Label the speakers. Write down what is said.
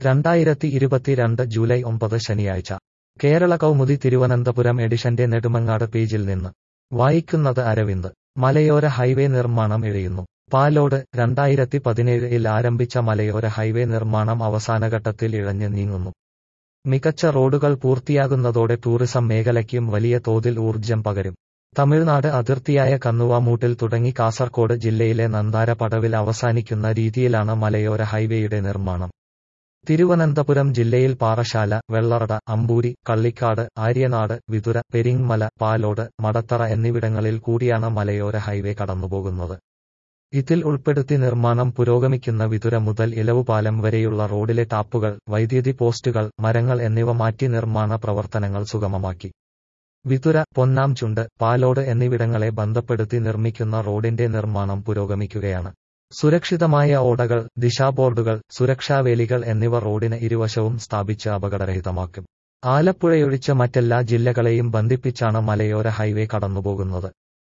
Speaker 1: രണ്ടായിരത്തി ഇരുപത്തിരണ്ട് ജൂലൈ ഒമ്പത് ശനിയാഴ്ച കേരള കൗമുദി തിരുവനന്തപുരം എഡിഷന്റെ നെടുമങ്ങാട് പേജിൽ നിന്ന് വായിക്കുന്നത് അരവിന്ദ് മലയോര ഹൈവേ നിർമ്മാണം ഇഴയുന്നു പാലോട് രണ്ടായിരത്തി പതിനേഴിൽ ആരംഭിച്ച മലയോര ഹൈവേ നിർമ്മാണം അവസാനഘട്ടത്തിൽ ഇഴഞ്ഞ് നീങ്ങുന്നു മികച്ച റോഡുകൾ പൂർത്തിയാകുന്നതോടെ ടൂറിസം മേഖലയ്ക്കും വലിയ തോതിൽ ഊർജ്ജം പകരും തമിഴ്നാട് അതിർത്തിയായ കന്നുവാമൂട്ടിൽ തുടങ്ങി കാസർകോട് ജില്ലയിലെ നന്താര പടവിൽ അവസാനിക്കുന്ന രീതിയിലാണ് മലയോര ഹൈവേയുടെ നിർമ്മാണം തിരുവനന്തപുരം ജില്ലയിൽ പാറശാല വെള്ളറട അമ്പൂരി കള്ളിക്കാട് ആര്യനാട് വിതുര പെരിങ്മല പാലോട് മടത്തറ എന്നിവിടങ്ങളിൽ കൂടിയാണ് മലയോര ഹൈവേ കടന്നുപോകുന്നത് ഇതിൽ ഉൾപ്പെടുത്തി നിർമ്മാണം പുരോഗമിക്കുന്ന വിതുര മുതൽ ഇലവുപാലം വരെയുള്ള റോഡിലെ ടാപ്പുകൾ വൈദ്യുതി പോസ്റ്റുകൾ മരങ്ങൾ എന്നിവ മാറ്റി നിർമ്മാണ പ്രവർത്തനങ്ങൾ സുഗമമാക്കി വിതുര പൊന്നാം ചുണ്ട് പാലോട് എന്നിവിടങ്ങളെ ബന്ധപ്പെടുത്തി നിർമ്മിക്കുന്ന റോഡിന്റെ നിർമ്മാണം പുരോഗമിക്കുകയാണ് സുരക്ഷിതമായ ഓടകൾ ദിശാബോർഡുകൾ സുരക്ഷാവേലികൾ എന്നിവ റോഡിന് ഇരുവശവും സ്ഥാപിച്ച് അപകടരഹിതമാക്കും ആലപ്പുഴയൊഴിച്ച് മറ്റെല്ലാ ജില്ലകളെയും ബന്ധിപ്പിച്ചാണ് മലയോര ഹൈവേ കടന്നുപോകുന്നത്